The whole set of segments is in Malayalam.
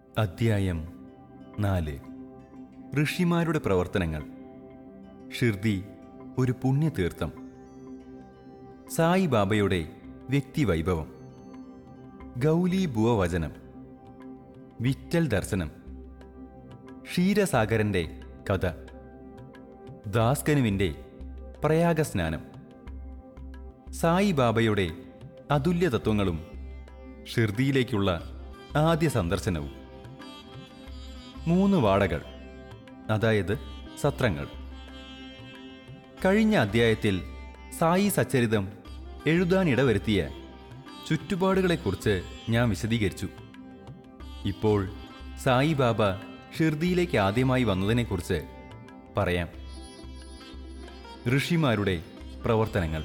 അദ്ധ്യായം നാല് ഋഷിമാരുടെ പ്രവർത്തനങ്ങൾ ഷിർദി ഒരു പുണ്യതീർത്ഥം സായി ബാബയുടെ വ്യക്തിവൈഭവം ഗൗലി ഭുവവചനം വിറ്റൽ ദർശനം ക്ഷീരസാഗരന്റെ കഥ ദാസ്കനുവിൻ്റെ പ്രയാഗസ്നാനം സായി ബാബയുടെ അതുല്യ തത്വങ്ങളും ഷിർദിയിലേക്കുള്ള ആദ്യ സന്ദർശനവും മൂന്ന് വാടകൾ അതായത് സത്രങ്ങൾ കഴിഞ്ഞ അധ്യായത്തിൽ സായി സച്ചരിതം എഴുതാനിടവരുത്തിയ ചുറ്റുപാടുകളെക്കുറിച്ച് ഞാൻ വിശദീകരിച്ചു ഇപ്പോൾ സായി ബാബ ഷിർദിയിലേക്ക് ആദ്യമായി വന്നതിനെക്കുറിച്ച് പറയാം ഋഷിമാരുടെ പ്രവർത്തനങ്ങൾ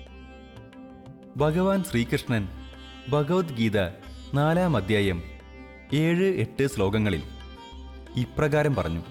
ഭഗവാൻ ശ്രീകൃഷ്ണൻ ഭഗവത്ഗീത നാലാം അധ്യായം ഏഴ് എട്ട് ശ്ലോകങ്ങളിൽ ഇപ്രകാരം പറഞ്ഞു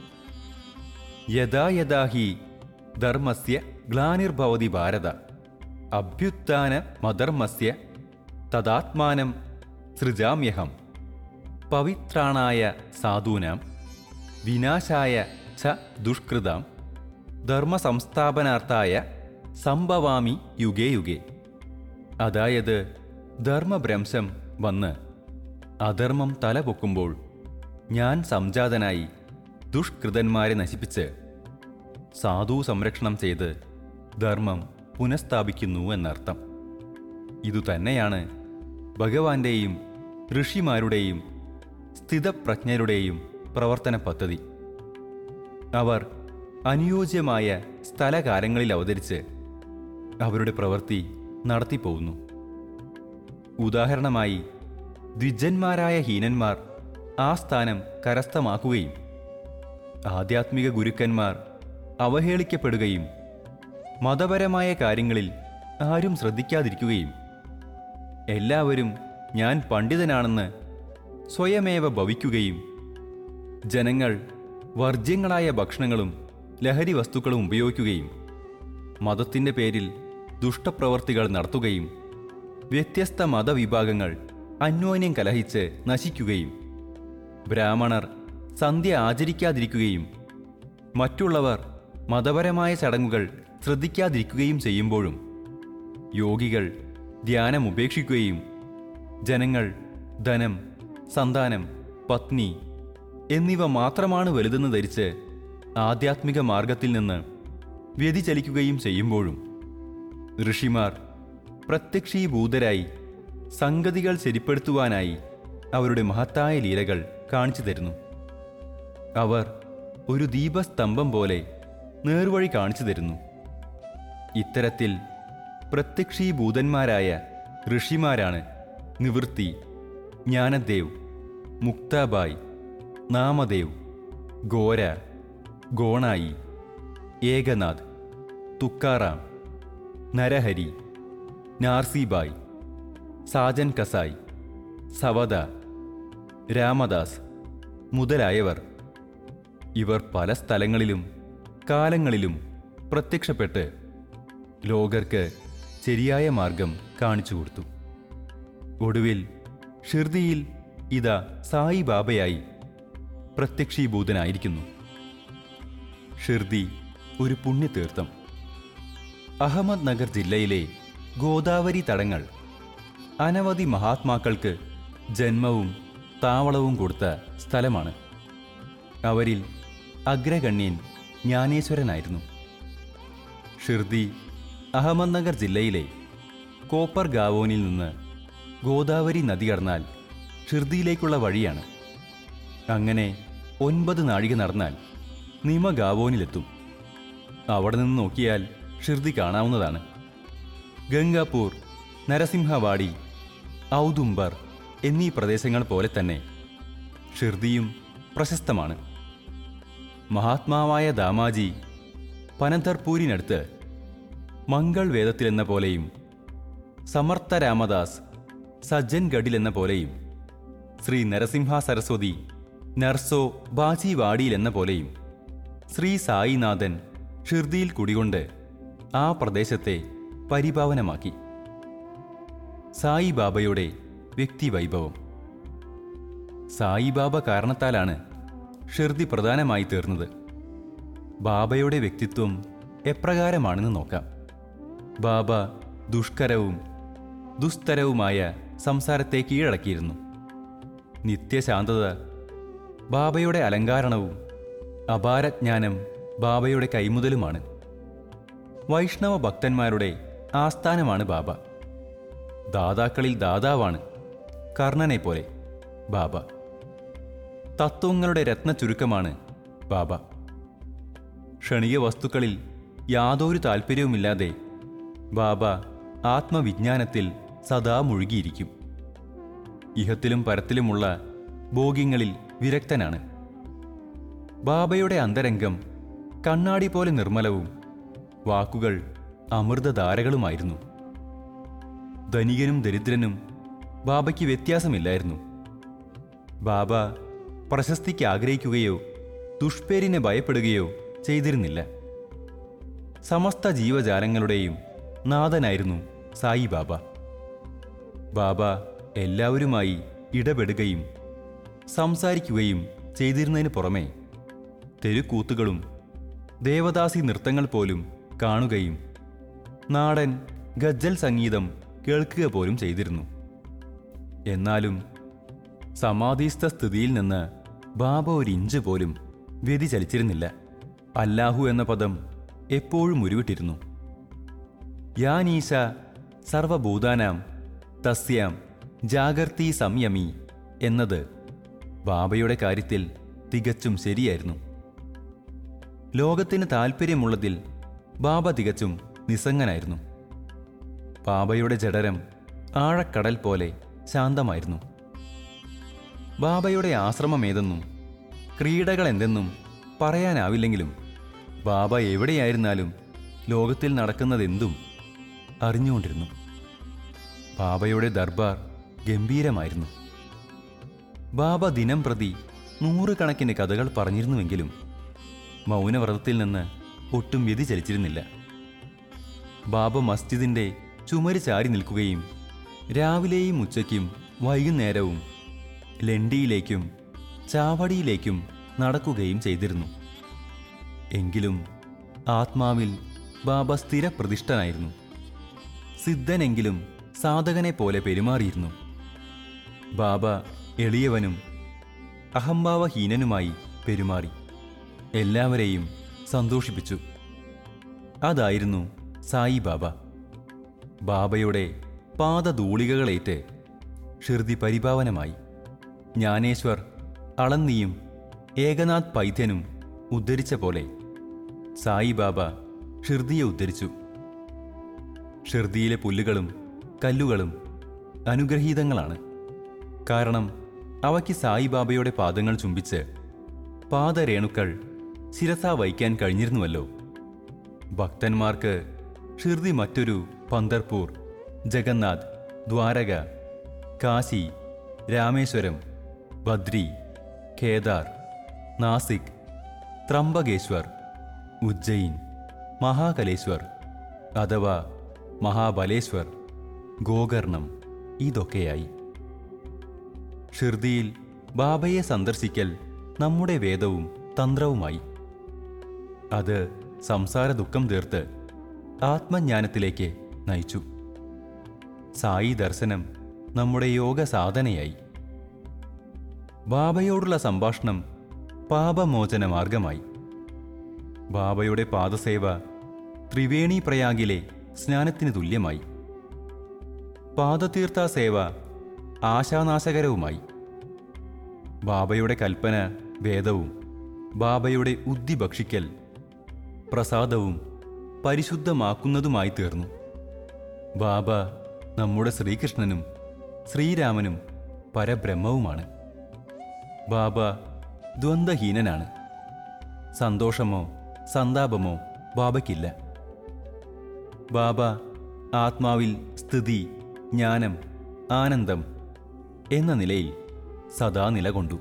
യഥാ യഥാ ഹി ധർമ്മസ്യ ഗ്ലാനിർഭവതി ഭാരത അഭ്യുത്ഥാന മധർമ്മസ്യ തദാത്മാനം സൃജാമ്യഹം പവിത്രാണായ സാധൂനാം വിനാശായ ച ദുഷ്കൃതാം ധർമ്മസംസ്ഥാപനാർത്ഥായ സംഭവാമി യുഗേ യുഗേ അതായത് ധർമ്മഭ്രംശം വന്ന് അധർമ്മം തലപൊക്കുമ്പോൾ ഞാൻ സംജാതനായി ദുഷ്കൃതന്മാരെ നശിപ്പിച്ച് സാധു സംരക്ഷണം ചെയ്ത് ധർമ്മം പുനഃസ്ഥാപിക്കുന്നു എന്നർത്ഥം ഇതുതന്നെയാണ് ഭഗവാന്റെയും ഋഷിമാരുടെയും സ്ഥിതപ്രജ്ഞരുടെയും പ്രവർത്തന പദ്ധതി അവർ അനുയോജ്യമായ സ്ഥലകാലങ്ങളിൽ അവതരിച്ച് അവരുടെ പ്രവൃത്തി നടത്തിപ്പോകുന്നു ഉദാഹരണമായി ദ്വിജന്മാരായ ഹീനന്മാർ ആ സ്ഥാനം കരസ്ഥമാക്കുകയും ആധ്യാത്മിക ഗുരുക്കന്മാർ അവഹേളിക്കപ്പെടുകയും മതപരമായ കാര്യങ്ങളിൽ ആരും ശ്രദ്ധിക്കാതിരിക്കുകയും എല്ലാവരും ഞാൻ പണ്ഡിതനാണെന്ന് സ്വയമേവ ഭവിക്കുകയും ജനങ്ങൾ വർജ്യങ്ങളായ ഭക്ഷണങ്ങളും ലഹരി വസ്തുക്കളും ഉപയോഗിക്കുകയും മതത്തിൻ്റെ പേരിൽ ദുഷ്ടപ്രവർത്തികൾ നടത്തുകയും വ്യത്യസ്ത മതവിഭാഗങ്ങൾ അന്യോന്യം കലഹിച്ച് നശിക്കുകയും ബ്രാഹ്മണർ സന്ധ്യ ആചരിക്കാതിരിക്കുകയും മറ്റുള്ളവർ മതപരമായ ചടങ്ങുകൾ ശ്രദ്ധിക്കാതിരിക്കുകയും ചെയ്യുമ്പോഴും യോഗികൾ ധ്യാനം ഉപേക്ഷിക്കുകയും ജനങ്ങൾ ധനം സന്താനം പത്നി എന്നിവ മാത്രമാണ് വലുതെന്ന് ധരിച്ച് ആധ്യാത്മിക മാർഗത്തിൽ നിന്ന് വ്യതിചലിക്കുകയും ചെയ്യുമ്പോഴും ഋഷിമാർ പ്രത്യക്ഷീഭൂതരായി സംഗതികൾ ശരിപ്പെടുത്തുവാനായി അവരുടെ മഹത്തായ ലീലകൾ കാണിച്ചു തരുന്നു അവർ ഒരു ദീപസ്തംഭം പോലെ നേർവഴി കാണിച്ചു തരുന്നു ഇത്തരത്തിൽ പ്രത്യക്ഷീഭൂതന്മാരായ ഋഷിമാരാണ് നിവൃത്തി ജ്ഞാനദേവ് മുക്താബായ് നാമദേവ് ഗോര ഗോണായി ഏകനാഥ് തുക്കാറാം നരഹരി നാർസിബായ് സാജൻ കസായ് സവദ രാമദാസ് മുതലായവർ ഇവർ പല സ്ഥലങ്ങളിലും കാലങ്ങളിലും പ്രത്യക്ഷപ്പെട്ട് ലോകർക്ക് ശരിയായ മാർഗം കാണിച്ചു കൊടുത്തു ഒടുവിൽ ഷിർദിയിൽ ഇതാ സായി ബാബയായി പ്രത്യക്ഷീഭൂതനായിരിക്കുന്നു ഷിർദി ഒരു പുണ്യതീർത്ഥം അഹമ്മദ് നഗർ ജില്ലയിലെ ഗോദാവരി തടങ്ങൾ അനവധി മഹാത്മാക്കൾക്ക് ജന്മവും താവളവും കൊടുത്ത സ്ഥലമാണ് അവരിൽ അഗ്രഗണ്യൻ ജ്ഞാനേശ്വരനായിരുന്നു ഷിർദി അഹമ്മദ് നഗർ ജില്ലയിലെ കോപ്പർ ഗാവോനിൽ നിന്ന് ഗോദാവരി നദി കടന്നാൽ ഷിർദിയിലേക്കുള്ള വഴിയാണ് അങ്ങനെ ഒൻപത് നാഴിക നടന്നാൽ നിമ ഗാവോനിലെത്തും അവിടെ നിന്ന് നോക്കിയാൽ ഷിർദി കാണാവുന്നതാണ് ഗംഗാപൂർ നരസിംഹവാടി ഔദുംബർ എന്നീ പ്രദേശങ്ങൾ പോലെ തന്നെ ഷിർദിയും പ്രശസ്തമാണ് മഹാത്മാവായ ദാമാജി പനന്തർപൂരിനടുത്ത് മംഗൾ വേദത്തിലെന്ന പോലെയും സമർത്ഥ രാമദാസ് സജ്ജൻഗഡിൽ എന്ന പോലെയും ശ്രീ നരസിംഹ സരസ്വതി നർസോ ബാജിവാടിയിൽ എന്ന പോലെയും ശ്രീ സായിനാഥൻ ഷിർദിയിൽ കുടികൊണ്ട് ആ പ്രദേശത്തെ പരിപാവനമാക്കി സായി ബാബയുടെ വ്യക്തിവൈഭവം സായിബാബ കാരണത്താലാണ് ഷിർദി പ്രധാനമായി തീർന്നത് ബാബയുടെ വ്യക്തിത്വം എപ്രകാരമാണെന്ന് നോക്കാം ബാബ ദുഷ്കരവും ദുസ്തരവുമായ സംസാരത്തെ കീഴടക്കിയിരുന്നു നിത്യശാന്തത ബാബയുടെ അലങ്കാരണവും അപാരജ്ഞാനം ബാബയുടെ കൈമുതലുമാണ് വൈഷ്ണവ ഭക്തന്മാരുടെ ആസ്ഥാനമാണ് ബാബ ദാതാക്കളിൽ ദാതാവാണ് കർണനെ പോലെ ബാബ തത്വങ്ങളുടെ രത്ന ചുരുക്കമാണ് ബാബ ക്ഷണിക വസ്തുക്കളിൽ യാതൊരു താല്പര്യവുമില്ലാതെ ബാബ ആത്മവിജ്ഞാനത്തിൽ സദാ മുഴുകിയിരിക്കും ഇഹത്തിലും പരത്തിലുമുള്ള ഭോഗ്യങ്ങളിൽ വിരക്തനാണ് ബാബയുടെ അന്തരംഗം കണ്ണാടി പോലെ നിർമ്മലവും വാക്കുകൾ അമൃതധാരകളുമായിരുന്നു ധനികനും ദരിദ്രനും ബാബയ്ക്ക് വ്യത്യാസമില്ലായിരുന്നു ബാബ പ്രശസ്തിക്ക് ആഗ്രഹിക്കുകയോ ദുഷ്പേരിനെ ഭയപ്പെടുകയോ ചെയ്തിരുന്നില്ല സമസ്ത ജീവജാലങ്ങളുടെയും നാഥനായിരുന്നു സായി ബാബ ബാബ എല്ലാവരുമായി ഇടപെടുകയും സംസാരിക്കുകയും ചെയ്തിരുന്നതിന് പുറമെ തെരുക്കൂത്തുകളും ദേവദാസി നൃത്തങ്ങൾ പോലും കാണുകയും നാടൻ ഗജ്ജൽ സംഗീതം കേൾക്കുക പോലും ചെയ്തിരുന്നു എന്നാലും സമാധിസ്ഥ സ്ഥിതിയിൽ നിന്ന് ബാബ ഒരു ഇഞ്ച് പോലും വ്യതിചലിച്ചിരുന്നില്ല അല്ലാഹു എന്ന പദം എപ്പോഴും ഉരുവിട്ടിരുന്നു യാനീശ സർവഭൂതാനാം തസ്യാം ജാഗർത്തി സംയമി എന്നത് ബാബയുടെ കാര്യത്തിൽ തികച്ചും ശരിയായിരുന്നു ലോകത്തിന് താൽപ്പര്യമുള്ളതിൽ ബാബ തികച്ചും നിസ്സംഗനായിരുന്നു ബാബയുടെ ജഡരം ആഴക്കടൽ പോലെ ശാന്തമായിരുന്നു ബാബയുടെ ആശ്രമമേതെന്നും ക്രീഡകൾ എന്തെന്നും പറയാനാവില്ലെങ്കിലും ബാബ എവിടെയായിരുന്നാലും ലോകത്തിൽ നടക്കുന്നതെന്തും അറിഞ്ഞുകൊണ്ടിരുന്നു ബാബയുടെ ദർബാർ ഗംഭീരമായിരുന്നു ബാബ ദിനം പ്രതി നൂറുകണക്കിന് കഥകൾ പറഞ്ഞിരുന്നുവെങ്കിലും മൗനവ്രതത്തിൽ നിന്ന് ഒട്ടും വ്യതിചലിച്ചിരുന്നില്ല ബാബ മസ്ജിദിന്റെ ചുമര് ചാരി നിൽക്കുകയും രാവിലെയും ഉച്ചയ്ക്കും വൈകുന്നേരവും ലണ്ടിയിലേക്കും ചാവടിയിലേക്കും നടക്കുകയും ചെയ്തിരുന്നു എങ്കിലും ആത്മാവിൽ ബാബ സ്ഥിരപ്രതിഷ്ഠനായിരുന്നു സിദ്ധനെങ്കിലും സാധകനെ പോലെ പെരുമാറിയിരുന്നു ബാബ എളിയവനും അഹംഭാവഹീനനുമായി പെരുമാറി എല്ലാവരെയും സന്തോഷിപ്പിച്ചു അതായിരുന്നു സായി ബാബ ബാബയുടെ പാദധൂളികകളേറ്റ് ഷിർദി പരിപാവനമായി ജ്ഞാനേശ്വർ അളന്നിയും ഏകനാഥ് പൈത്യനും ഉദ്ധരിച്ച പോലെ സായി ബാബ ഷിർദിയെ ഉദ്ധരിച്ചു ഷിർദിയിലെ പുല്ലുകളും കല്ലുകളും അനുഗ്രഹീതങ്ങളാണ് കാരണം അവയ്ക്ക് സായിബാബയുടെ പാദങ്ങൾ ചുംബിച്ച് പാദരേണുക്കൾ ശിരസാ വഹിക്കാൻ കഴിഞ്ഞിരുന്നുവല്ലോ ഭക്തന്മാർക്ക് ഷിർദി മറ്റൊരു പന്തർപൂർ ജഗന്നാഥ് ദ്വാരക കാശി രാമേശ്വരം ബദ്രി കേദാർ നാസിക് ത്രംബകേശ്വർ ഉജ്ജയിൻ മഹാകലേശ്വർ അഥവാ മഹാബലേശ്വർ ഗോകർണം ഇതൊക്കെയായി ഷിർദിയിൽ ബാബയെ സന്ദർശിക്കൽ നമ്മുടെ വേദവും തന്ത്രവുമായി അത് സംസാര ദുഃഖം തീർത്ത് ആത്മജ്ഞാനത്തിലേക്ക് നയിച്ചു സായി ദർശനം നമ്മുടെ യോഗ സാധനയായി ബാബയോടുള്ള സംഭാഷണം പാപമോചന മാർഗമായി ബാബയുടെ പാദസേവ ത്രിവേണി പ്രയാഗിലെ സ്നാനത്തിന് തുല്യമായി പാദതീർത്ഥ സേവ ആശാനാശകരവുമായി ബാബയുടെ കൽപ്പന വേദവും ബാബയുടെ ഉദ്ദി ഭക്ഷിക്കൽ പ്രസാദവും പരിശുദ്ധമാക്കുന്നതുമായി തീർന്നു ബാബ നമ്മുടെ ശ്രീകൃഷ്ണനും ശ്രീരാമനും പരബ്രഹ്മവുമാണ് ബാബ ദ്വന്ദ്ഹീനനാണ് സന്തോഷമോ സന്താപമോ ബാബയ്ക്കില്ല ബാബ ആത്മാവിൽ സ്ഥിതി ജ്ഞാനം ആനന്ദം എന്ന നിലയിൽ സദാ നിലകൊണ്ടു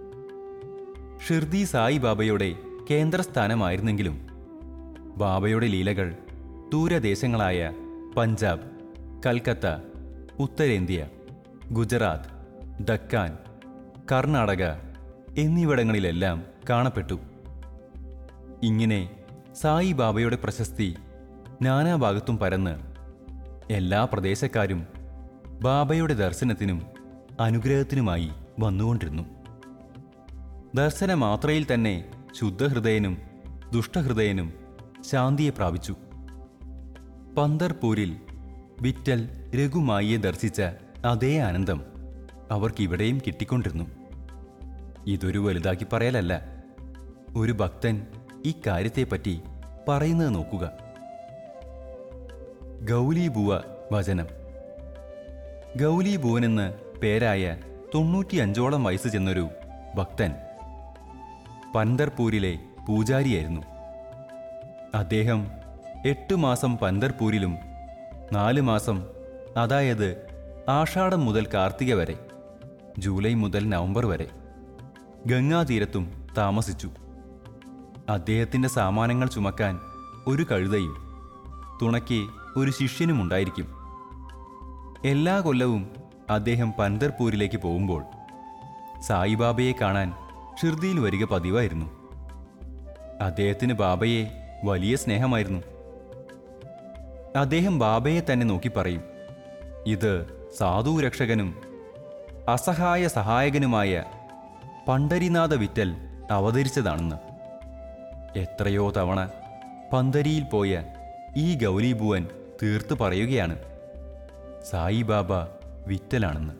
ഷിർദി സായി ബാബയുടെ കേന്ദ്രസ്ഥാനമായിരുന്നെങ്കിലും ബാബയുടെ ലീലകൾ ദൂരദേശങ്ങളായ പഞ്ചാബ് കൽക്കത്ത ഉത്തരേന്ത്യ ഗുജറാത്ത് ഡക്കാൻ കർണാടക എന്നിവിടങ്ങളിലെല്ലാം കാണപ്പെട്ടു ഇങ്ങനെ സായി ബാബയുടെ പ്രശസ്തി നാനാഭാഗത്തും പരന്ന് എല്ലാ പ്രദേശക്കാരും ബാബയുടെ ദർശനത്തിനും അനുഗ്രഹത്തിനുമായി വന്നുകൊണ്ടിരുന്നു ദർശനമാത്രയിൽ തന്നെ ശുദ്ധഹൃദയനും ദുഷ്ടഹൃദയനും ശാന്തിയെ പ്രാപിച്ചു പന്തർപൂരിൽ വിറ്റൽ രഘുമായിയെ ദർശിച്ച അതേ ആനന്ദം അവർക്കിവിടെയും കിട്ടിക്കൊണ്ടിരുന്നു ഇതൊരു വലുതാക്കി പറയലല്ല ഒരു ഭക്തൻ ഇക്കാര്യത്തെപ്പറ്റി പറയുന്നത് നോക്കുക ഗൗലീഭുവ വചനം ഗൗലീഭുവനെന്ന് പേരായ തൊണ്ണൂറ്റിയഞ്ചോളം വയസ്സ് ചെന്നൊരു ഭക്തൻ പന്തർപൂരിലെ പൂജാരിയായിരുന്നു അദ്ദേഹം എട്ട് മാസം പന്തർപൂരിലും നാല് മാസം അതായത് ആഷാഢം മുതൽ കാർത്തിക വരെ ജൂലൈ മുതൽ നവംബർ വരെ ഗംഗാതീരത്തും താമസിച്ചു അദ്ദേഹത്തിൻ്റെ സാമാനങ്ങൾ ചുമക്കാൻ ഒരു കഴുതയും തുണയ്ക്ക് ഒരു ശിഷ്യനും ഉണ്ടായിരിക്കും എല്ലാ കൊല്ലവും അദ്ദേഹം പന്തർപൂരിലേക്ക് പോകുമ്പോൾ സായിബാബയെ കാണാൻ ഷിർദിയിൽ വരിക പതിവായിരുന്നു അദ്ദേഹത്തിന് ബാബയെ വലിയ സ്നേഹമായിരുന്നു അദ്ദേഹം ബാബയെ തന്നെ നോക്കി പറയും ഇത് സാധു രക്ഷകനും അസഹായ സഹായകനുമായ പണ്ടരിനാഥ വിറ്റൽ അവതരിച്ചതാണെന്ന് എത്രയോ തവണ പന്തരിയിൽ പോയ ഈ ഗൗരീഭുവൻ തീർത്ത് പറയുകയാണ് സായിബാബ വിറ്റലാണെന്ന്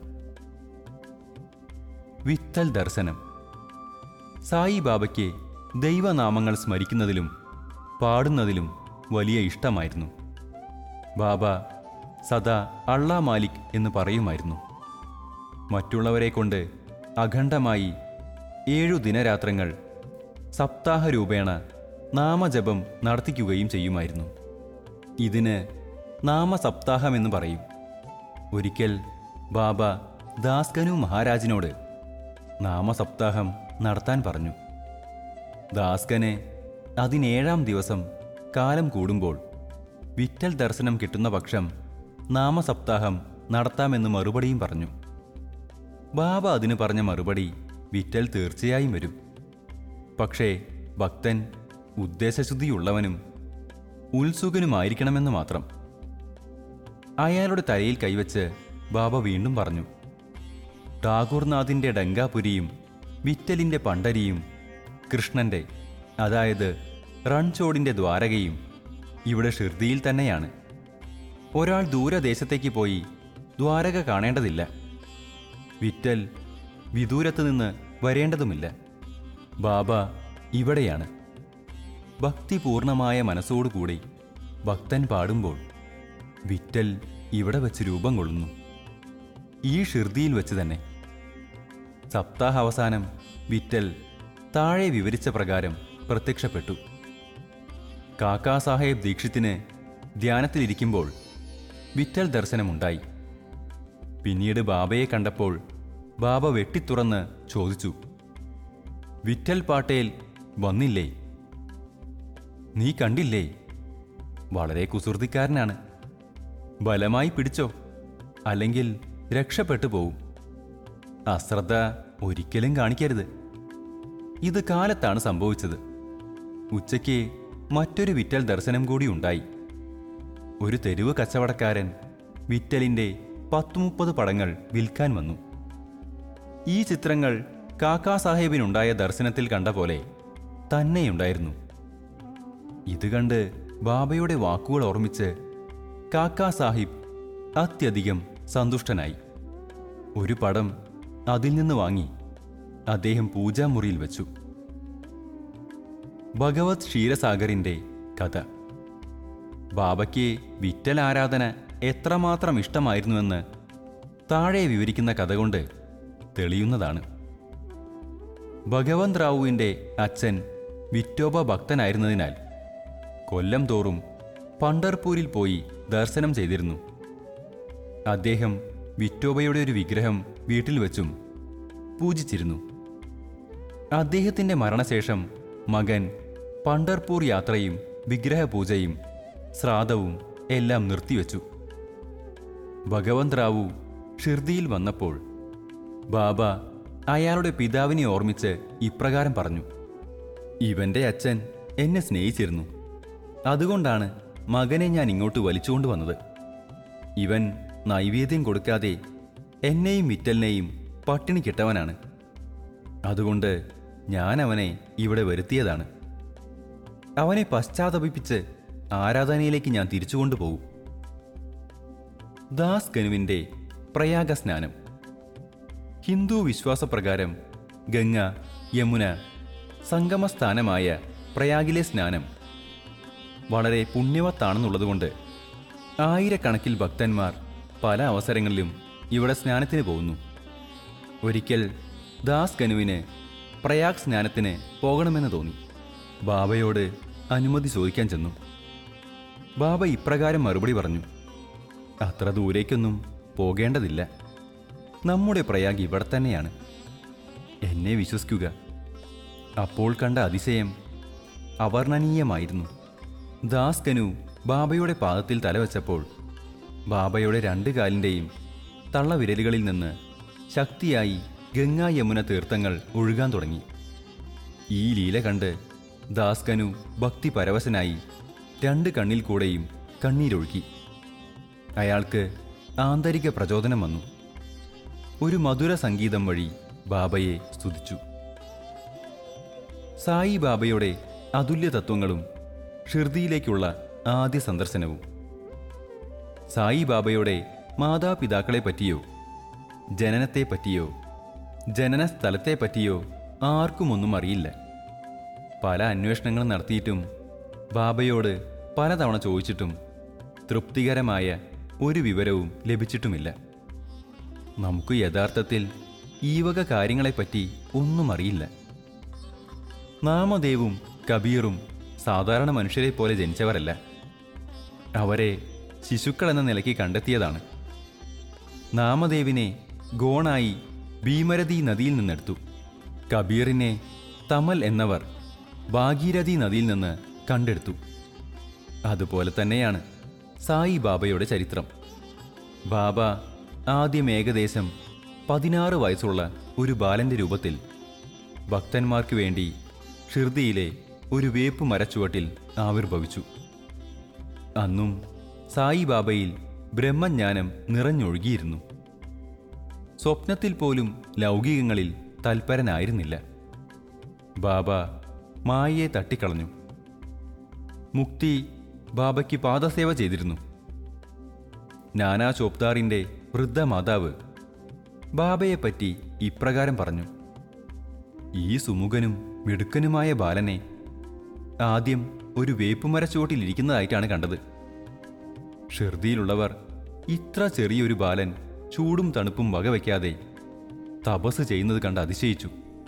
വിത്തൽ ദർശനം സായിബാബയ്ക്ക് ദൈവനാമങ്ങൾ സ്മരിക്കുന്നതിലും പാടുന്നതിലും വലിയ ഇഷ്ടമായിരുന്നു ബാബ സദാ അള്ളാ മാലിക് എന്ന് പറയുമായിരുന്നു മറ്റുള്ളവരെ കൊണ്ട് അഖണ്ഡമായി ഏഴു ദിനരാത്രങ്ങൾ സപ്താഹ രൂപേണ നാമജപം നടത്തിക്കുകയും ചെയ്യുമായിരുന്നു ഇതിന് നാമസപ്താഹമെന്ന് പറയും ഒരിക്കൽ ബാബ ദാസ്കനു മഹാരാജിനോട് നാമസപ്താഹം നടത്താൻ പറഞ്ഞു ദാസ്കന് അതിനേഴാം ദിവസം കാലം കൂടുമ്പോൾ വിറ്റൽ ദർശനം കിട്ടുന്ന പക്ഷം നാമസപ്താഹം നടത്താമെന്ന് മറുപടിയും പറഞ്ഞു ബാബ അതിന് പറഞ്ഞ മറുപടി വിറ്റൽ തീർച്ചയായും വരും പക്ഷേ ഭക്തൻ ഉദ്ദേശശുദ്ധിയുള്ളവനും ഉത്സുകനുമായിരിക്കണമെന്ന് മാത്രം അയാളുടെ തലയിൽ കൈവച്ച് ബാബ വീണ്ടും പറഞ്ഞു ടാഗൂർനാഥിൻ്റെ ഡങ്കാപുരിയും വിറ്റലിൻ്റെ പണ്ടരിയും കൃഷ്ണന്റെ അതായത് റൺചോടിൻ്റെ ദ്വാരകയും ഇവിടെ ഷിർദിയിൽ തന്നെയാണ് ഒരാൾ ദൂരദേശത്തേക്ക് പോയി ദ്വാരക കാണേണ്ടതില്ല വിറ്റൽ വിദൂരത്ത് നിന്ന് വരേണ്ടതുമില്ല ബാബ ഇവിടെയാണ് ഭക്തിപൂർണമായ മനസ്സോടുകൂടി ഭക്തൻ പാടുമ്പോൾ വിറ്റൽ ഇവിടെ വെച്ച് രൂപം കൊള്ളുന്നു ഈ ഷിർദിയിൽ വെച്ച് തന്നെ സപ്താഹ അവസാനം വിറ്റൽ താഴെ വിവരിച്ച പ്രകാരം പ്രത്യക്ഷപ്പെട്ടു കാക്കാ സാഹേബ് ദീക്ഷിത്തിന് ധ്യാനത്തിലിരിക്കുമ്പോൾ വിറ്റൽ ദർശനമുണ്ടായി പിന്നീട് ബാബയെ കണ്ടപ്പോൾ ബാബ വെട്ടിത്തുറന്ന് ചോദിച്ചു വിറ്റൽ പാട്ടേൽ വന്നില്ലേ നീ കണ്ടില്ലേ വളരെ കുസൃതിക്കാരനാണ് ബലമായി പിടിച്ചോ അല്ലെങ്കിൽ രക്ഷപ്പെട്ടു പോവും അശ്രദ്ധ ഒരിക്കലും കാണിക്കരുത് ഇത് കാലത്താണ് സംഭവിച്ചത് ഉച്ചയ്ക്ക് മറ്റൊരു വിറ്റൽ ദർശനം കൂടി ഉണ്ടായി ഒരു തെരുവ് കച്ചവടക്കാരൻ വിറ്റലിൻ്റെ പത്തുമുപ്പത് പടങ്ങൾ വിൽക്കാൻ വന്നു ഈ ചിത്രങ്ങൾ കാക്കാ സാഹേബിനുണ്ടായ ദർശനത്തിൽ കണ്ട പോലെ തന്നെയുണ്ടായിരുന്നു ഇത് കണ്ട് ബാബയുടെ വാക്കുകൾ ഓർമ്മിച്ച് കാക്കാ സാഹിബ് അത്യധികം സന്തുഷ്ടനായി ഒരു പടം അതിൽ നിന്ന് വാങ്ങി അദ്ദേഹം പൂജാമുറിയിൽ വച്ചു ഭഗവത് ക്ഷീരസാഗറിന്റെ കഥ ബാബയ്ക്ക് വിറ്റൽ ആരാധന എത്രമാത്രം ഇഷ്ടമായിരുന്നുവെന്ന് താഴെ വിവരിക്കുന്ന കഥ കൊണ്ട് തെളിയുന്നതാണ് ഭഗവന്ത് റാവുവിൻ്റെ അച്ഛൻ വിറ്റോബ ഭക്തനായിരുന്നതിനാൽ കൊല്ലം തോറും പണ്ടർപൂരിൽ പോയി ദർശനം ചെയ്തിരുന്നു അദ്ദേഹം വിറ്റോബയുടെ ഒരു വിഗ്രഹം വീട്ടിൽ വെച്ചും പൂജിച്ചിരുന്നു അദ്ദേഹത്തിൻ്റെ മരണശേഷം മകൻ പണ്ടർപൂർ യാത്രയും വിഗ്രഹപൂജയും ശ്രാദ്ധവും എല്ലാം നിർത്തിവെച്ചു ഭഗവന്ത് റാവു ഷിർദിയിൽ വന്നപ്പോൾ ബാബ അയാളുടെ പിതാവിനെ ഓർമ്മിച്ച് ഇപ്രകാരം പറഞ്ഞു ഇവന്റെ അച്ഛൻ എന്നെ സ്നേഹിച്ചിരുന്നു അതുകൊണ്ടാണ് മകനെ ഞാൻ ഇങ്ങോട്ട് വലിച്ചുകൊണ്ട് വന്നത് ഇവൻ നൈവേദ്യം കൊടുക്കാതെ എന്നെയും വിറ്റലിനെയും പട്ടിണി കിട്ടവനാണ് അതുകൊണ്ട് ഞാൻ അവനെ ഇവിടെ വരുത്തിയതാണ് അവനെ പശ്ചാത്തപിപ്പിച്ച് ആരാധനയിലേക്ക് ഞാൻ തിരിച്ചു കൊണ്ടുപോകും ദാസ് കനുവിൻ്റെ പ്രയാഗ സ്നാനം ഹിന്ദു വിശ്വാസപ്രകാരം ഗംഗ യമുന സംഗമസ്ഥാനമായ പ്രയാഗിലെ സ്നാനം വളരെ പുണ്യവത്താണെന്നുള്ളതുകൊണ്ട് ആയിരക്കണക്കിൽ ഭക്തന്മാർ പല അവസരങ്ങളിലും ഇവിടെ സ്നാനത്തിന് പോകുന്നു ഒരിക്കൽ ദാസ് കനുവിന് പ്രയാഗ് സ്നാനത്തിന് പോകണമെന്ന് തോന്നി ബാബയോട് അനുമതി ചോദിക്കാൻ ചെന്നു ബാബ ഇപ്രകാരം മറുപടി പറഞ്ഞു അത്ര ദൂരേക്കൊന്നും പോകേണ്ടതില്ല നമ്മുടെ പ്രയാഗ് ഇവിടെ തന്നെയാണ് എന്നെ വിശ്വസിക്കുക അപ്പോൾ കണ്ട അതിശയം അവർണ്ണനീയമായിരുന്നു ദാസ് കനു ബാബയുടെ പാദത്തിൽ തലവെച്ചപ്പോൾ ബാബയുടെ രണ്ട് കാലിൻ്റെയും തള്ളവിരലുകളിൽ നിന്ന് ശക്തിയായി ഗംഗാ യമുന തീർത്ഥങ്ങൾ ഒഴുകാൻ തുടങ്ങി ഈ ലീല കണ്ട് ദാസ് കനു ഭക്തി പരവശനായി രണ്ട് കണ്ണിൽ കൂടെയും കണ്ണീരൊഴുക്കി അയാൾക്ക് ആന്തരിക പ്രചോദനം വന്നു ഒരു മധുര സംഗീതം വഴി ബാബയെ സ്തുതിച്ചു സായി ബാബയുടെ അതുല്യ തത്വങ്ങളും ഷിർദിയിലേക്കുള്ള ആദ്യ സന്ദർശനവും സായി ബാബയുടെ മാതാപിതാക്കളെ പറ്റിയോ ജനനത്തെ പറ്റിയോ ജനന സ്ഥലത്തെ പറ്റിയോ ആർക്കും ഒന്നും അറിയില്ല പല അന്വേഷണങ്ങളും നടത്തിയിട്ടും ബാബയോട് പലതവണ ചോദിച്ചിട്ടും തൃപ്തികരമായ ഒരു വിവരവും ലഭിച്ചിട്ടുമില്ല നമുക്ക് യഥാർത്ഥത്തിൽ ഈ വക കാര്യങ്ങളെപ്പറ്റി ഒന്നും അറിയില്ല നാമദേവും കബീറും സാധാരണ മനുഷ്യരെ പോലെ ജനിച്ചവരല്ല അവരെ ശിശുക്കൾ എന്ന നിലയ്ക്ക് കണ്ടെത്തിയതാണ് നാമദേവിനെ ഗോണായി ഭീമരതി നദിയിൽ നിന്നെടുത്തു കബീറിനെ തമൽ എന്നവർ ഭാഗീരഥി നദിയിൽ നിന്ന് കണ്ടെടുത്തു അതുപോലെ തന്നെയാണ് സായി ബാബയുടെ ചരിത്രം ബാബ ആദ്യം ഏകദേശം പതിനാറ് വയസ്സുള്ള ഒരു ബാലന്റെ രൂപത്തിൽ ഭക്തന്മാർക്ക് വേണ്ടി ഷിർദിയിലെ ഒരു വേപ്പ് മരച്ചുവട്ടിൽ ആവിർഭവിച്ചു അന്നും സായി ബാബയിൽ ബ്രഹ്മജ്ഞാനം നിറഞ്ഞൊഴുകിയിരുന്നു സ്വപ്നത്തിൽ പോലും ലൗകികങ്ങളിൽ തൽപരനായിരുന്നില്ല ബാബ മായയെ തട്ടിക്കളഞ്ഞു മുക്തി ബാബയ്ക്ക് പാദസേവ ചെയ്തിരുന്നു നാനാ ചോപ്താറിൻ്റെ വൃദ്ധ മാതാവ് ബാബയെപ്പറ്റി ഇപ്രകാരം പറഞ്ഞു ഈ സുമുഖനും മിടുക്കനുമായ ബാലനെ ആദ്യം ഒരു വേപ്പുമരച്ചുവട്ടിലിരിക്കുന്നതായിട്ടാണ് കണ്ടത് ഷിർദിയിലുള്ളവർ ഇത്ര ചെറിയൊരു ബാലൻ ചൂടും തണുപ്പും വകവയ്ക്കാതെ തപസ് ചെയ്യുന്നത് കണ്ട് അതിശയിച്ചു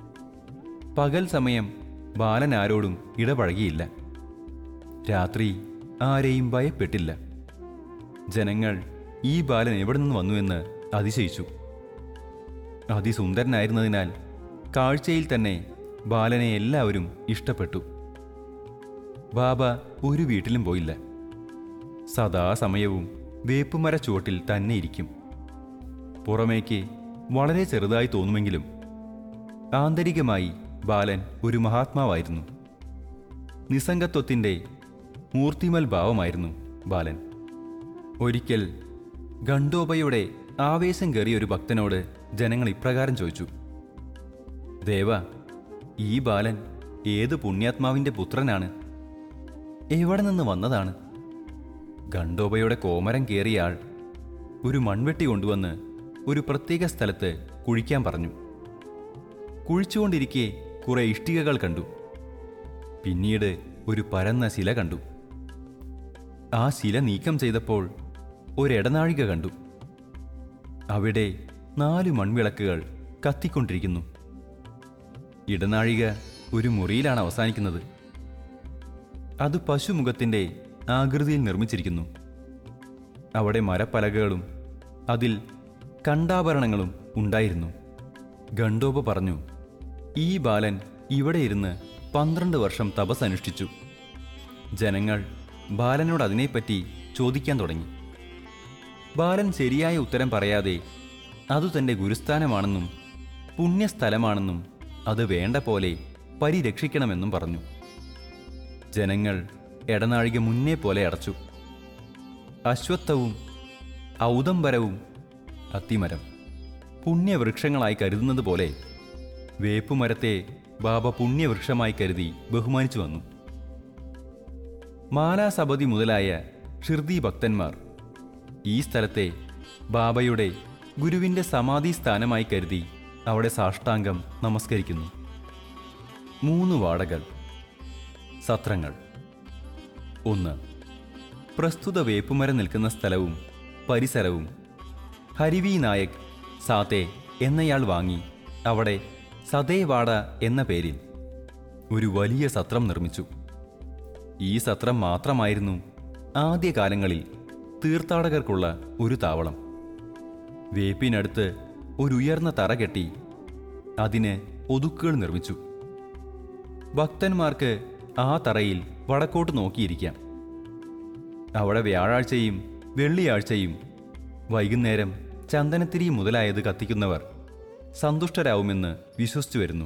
പകൽ സമയം ബാലൻ ആരോടും ഇടപഴകിയില്ല രാത്രി ആരെയും ഭയപ്പെട്ടില്ല ജനങ്ങൾ ഈ ബാലൻ എവിടെ നിന്ന് വന്നുവെന്ന് അതിശയിച്ചു അതിസുന്ദരനായിരുന്നതിനാൽ കാഴ്ചയിൽ തന്നെ ബാലനെ എല്ലാവരും ഇഷ്ടപ്പെട്ടു ബാബ ഒരു വീട്ടിലും പോയില്ല സദാസമയവും വേപ്പുമര ചുവട്ടിൽ തന്നെ ഇരിക്കും പുറമേക്ക് വളരെ ചെറുതായി തോന്നുമെങ്കിലും ആന്തരികമായി ബാലൻ ഒരു മഹാത്മാവായിരുന്നു നിസ്സംഗത്വത്തിൻ്റെ മൂർത്തിമൽ ഭാവമായിരുന്നു ബാലൻ ഒരിക്കൽ ഗണ്ടോബയുടെ ആവേശം കയറിയ ഒരു ഭക്തനോട് ജനങ്ങൾ ഇപ്രകാരം ചോദിച്ചു ദേവ ഈ ബാലൻ ഏത് പുണ്യാത്മാവിൻ്റെ പുത്രനാണ് എവിടെ നിന്ന് വന്നതാണ് ഗണ്ടോബയുടെ കോമരം കയറിയ ആൾ ഒരു മൺവെട്ടി കൊണ്ടുവന്ന് ഒരു പ്രത്യേക സ്ഥലത്ത് കുഴിക്കാൻ പറഞ്ഞു കുഴിച്ചുകൊണ്ടിരിക്കെ കുറെ ഇഷ്ടികകൾ കണ്ടു പിന്നീട് ഒരു പരന്ന ശില കണ്ടു ആ ശില നീക്കം ചെയ്തപ്പോൾ ഒരിടനാഴിക കണ്ടു അവിടെ നാല് മൺവിളക്കുകൾ കത്തിക്കൊണ്ടിരിക്കുന്നു ഇടനാഴിക ഒരു മുറിയിലാണ് അവസാനിക്കുന്നത് അത് പശുമുഖത്തിൻ്റെ ആകൃതിയിൽ നിർമ്മിച്ചിരിക്കുന്നു അവിടെ മരപ്പലകകളും അതിൽ കണ്ടാഭരണങ്ങളും ഉണ്ടായിരുന്നു ഗണ്ടോബ പറഞ്ഞു ഈ ബാലൻ ഇവിടെ ഇരുന്ന് പന്ത്രണ്ട് വർഷം തപസ് അനുഷ്ഠിച്ചു ജനങ്ങൾ ബാലനോട് അതിനെപ്പറ്റി ചോദിക്കാൻ തുടങ്ങി ബാലൻ ശരിയായ ഉത്തരം പറയാതെ അതു തൻ്റെ ഗുരുസ്ഥാനമാണെന്നും പുണ്യസ്ഥലമാണെന്നും അത് വേണ്ട പോലെ പരിരക്ഷിക്കണമെന്നും പറഞ്ഞു ജനങ്ങൾ ഇടനാഴിക മുന്നേ പോലെ അടച്ചു അശ്വത്ഥവും ഔദംബരവും അത്തിമരം പുണ്യവൃക്ഷങ്ങളായി കരുതുന്നത് പോലെ വേപ്പുമരത്തെ ബാബ പുണ്യവൃക്ഷമായി കരുതി ബഹുമാനിച്ചു വന്നു മാലാസപതി മുതലായ ഷിർദി ഭക്തന്മാർ ഈ സ്ഥലത്തെ ബാബയുടെ ഗുരുവിൻ്റെ സമാധി സ്ഥാനമായി കരുതി അവിടെ സാഷ്ടാംഗം നമസ്കരിക്കുന്നു മൂന്ന് വാടകൾ സത്രങ്ങൾ ഒന്ന് പ്രസ്തുത വേപ്പുമരം നിൽക്കുന്ന സ്ഥലവും പരിസരവും ഹരിവി നായക് സാത്തെ എന്നയാൾ വാങ്ങി അവിടെ സതേവാട എന്ന പേരിൽ ഒരു വലിയ സത്രം നിർമ്മിച്ചു ഈ സത്രം മാത്രമായിരുന്നു ആദ്യകാലങ്ങളിൽ തീർത്ഥാടകർക്കുള്ള ഒരു താവളം വേപ്പിനടുത്ത് ഒരു ഉയർന്ന തറ കെട്ടി അതിന് ഒതുക്കുകൾ നിർമ്മിച്ചു ഭക്തന്മാർക്ക് ആ തറയിൽ വടക്കോട്ട് നോക്കിയിരിക്കാം അവിടെ വ്യാഴാഴ്ചയും വെള്ളിയാഴ്ചയും വൈകുന്നേരം ചന്ദനത്തിരി മുതലായത് കത്തിക്കുന്നവർ സന്തുഷ്ടരാവുമെന്ന് വിശ്വസിച്ചു വരുന്നു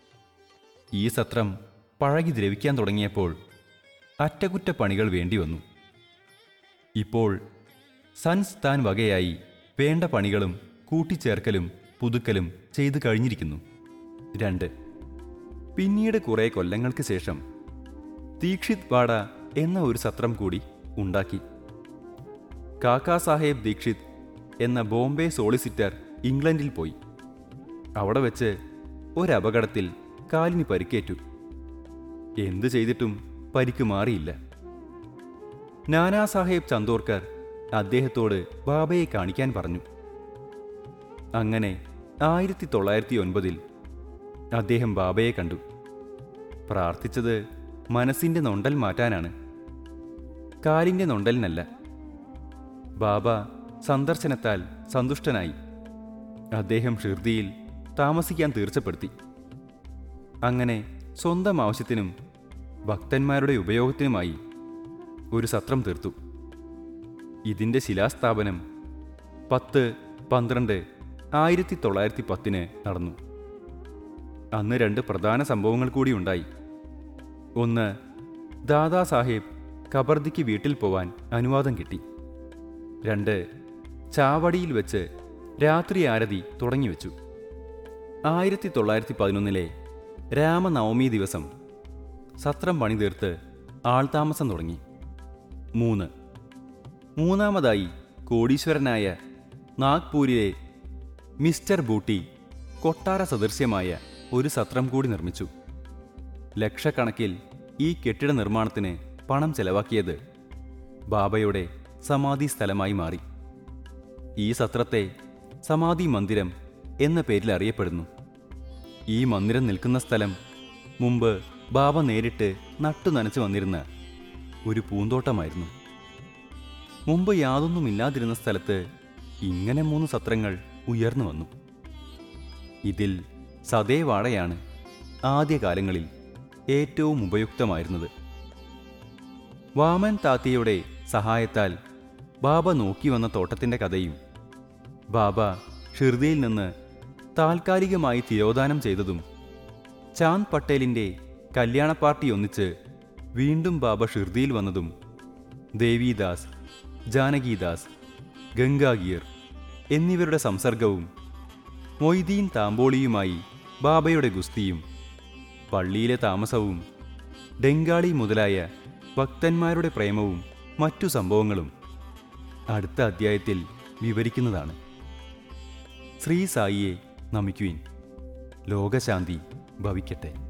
ഈ സത്രം പഴകി ദ്രവിക്കാൻ തുടങ്ങിയപ്പോൾ അറ്റകുറ്റപ്പണികൾ വേണ്ടി വന്നു ഇപ്പോൾ സൻസ് താൻ വകയായി വേണ്ട പണികളും കൂട്ടിച്ചേർക്കലും പുതുക്കലും ചെയ്തു കഴിഞ്ഞിരിക്കുന്നു രണ്ട് പിന്നീട് കുറേ കൊല്ലങ്ങൾക്ക് ശേഷം ദീക്ഷിത് വാഡ എന്ന ഒരു സത്രം കൂടി ഉണ്ടാക്കി കാക്കാ സാഹേബ് ദീക്ഷിത് എന്ന ബോംബെ സോളിസിറ്റർ ഇംഗ്ലണ്ടിൽ പോയി അവിടെ വെച്ച് ഒരപകടത്തിൽ കാലിന് പരിക്കേറ്റു എന്തു ചെയ്തിട്ടും പരിക്ക് മാറിയില്ല നാനാ സാഹേബ് ചന്തോർക്കർ അദ്ദേഹത്തോട് ബാബയെ കാണിക്കാൻ പറഞ്ഞു അങ്ങനെ ആയിരത്തി തൊള്ളായിരത്തി ഒൻപതിൽ അദ്ദേഹം ബാബയെ കണ്ടു പ്രാർത്ഥിച്ചത് മനസ്സിൻ്റെ നൊണ്ടൽ മാറ്റാനാണ് കാലിൻ്റെ നൊണ്ടലിനല്ല ബാബ സന്ദർശനത്താൽ സന്തുഷ്ടനായി അദ്ദേഹം ഷിർദിയിൽ താമസിക്കാൻ തീർച്ചപ്പെടുത്തി അങ്ങനെ സ്വന്തം ആവശ്യത്തിനും ഭക്തന്മാരുടെ ഉപയോഗത്തിനുമായി ഒരു സത്രം തീർത്തു ഇതിൻ്റെ ശിലാസ്ഥാപനം പത്ത് പന്ത്രണ്ട് ആയിരത്തി തൊള്ളായിരത്തി പത്തിന് നടന്നു അന്ന് രണ്ട് പ്രധാന സംഭവങ്ങൾ കൂടി ഉണ്ടായി ഒന്ന് ദാദാ സാഹേബ് കബർദിക്ക് വീട്ടിൽ പോവാൻ അനുവാദം കിട്ടി രണ്ട് ചാവടിയിൽ വെച്ച് രാത്രി ആരതി തുടങ്ങിവെച്ചു ആയിരത്തി തൊള്ളായിരത്തി പതിനൊന്നിലെ രാമനവമി ദിവസം സത്രം പണി തീർത്ത് ആൾതാമസം തുടങ്ങി മൂന്ന് മൂന്നാമതായി കോടീശ്വരനായ നാഗ്പൂരിലെ മിസ്റ്റർ ബൂട്ടി കൊട്ടാര സദൃശ്യമായ ഒരു സത്രം കൂടി നിർമ്മിച്ചു ലക്ഷക്കണക്കിൽ ഈ കെട്ടിട നിർമ്മാണത്തിന് പണം ചെലവാക്കിയത് ബാബയുടെ സമാധി സ്ഥലമായി മാറി ഈ സത്രത്തെ സമാധി മന്ദിരം എന്ന പേരിൽ അറിയപ്പെടുന്നു ഈ മന്ദിരം നിൽക്കുന്ന സ്ഥലം മുമ്പ് ബാബ നേരിട്ട് നട്ടു നനച്ചു വന്നിരുന്ന ഒരു പൂന്തോട്ടമായിരുന്നു മുമ്പ് യാതൊന്നുമില്ലാതിരുന്ന സ്ഥലത്ത് ഇങ്ങനെ മൂന്ന് സത്രങ്ങൾ ഉയർന്നു വന്നു ഇതിൽ സതേവാടയാണ് ആദ്യകാലങ്ങളിൽ ഏറ്റവും ഉപയുക്തമായിരുന്നത് വാമൻ താത്തയുടെ സഹായത്താൽ ബാബ നോക്കി വന്ന തോട്ടത്തിൻ്റെ കഥയും ബാബ ഷിർദിയിൽ നിന്ന് താൽക്കാലികമായി തിരോധാനം ചെയ്തതും ചാന്ദ് പട്ടേലിൻ്റെ കല്യാണ പാർട്ടി ഒന്നിച്ച് വീണ്ടും ബാബ ഷിർദിയിൽ വന്നതും ദേവിദാസ് ജാനകിദാസ് ഗംഗാഗീർ എന്നിവരുടെ സംസർഗവും മൊയ്തീൻ താമ്പോളിയുമായി ബാബയുടെ ഗുസ്തിയും പള്ളിയിലെ താമസവും ഡെങ്കാളി മുതലായ ഭക്തന്മാരുടെ പ്രേമവും മറ്റു സംഭവങ്ങളും അടുത്ത അധ്യായത്തിൽ വിവരിക്കുന്നതാണ് ശ്രീ സായിയെ നമിക്കുവിൻ ലോകശാന്തി ഭവിക്കട്ടെ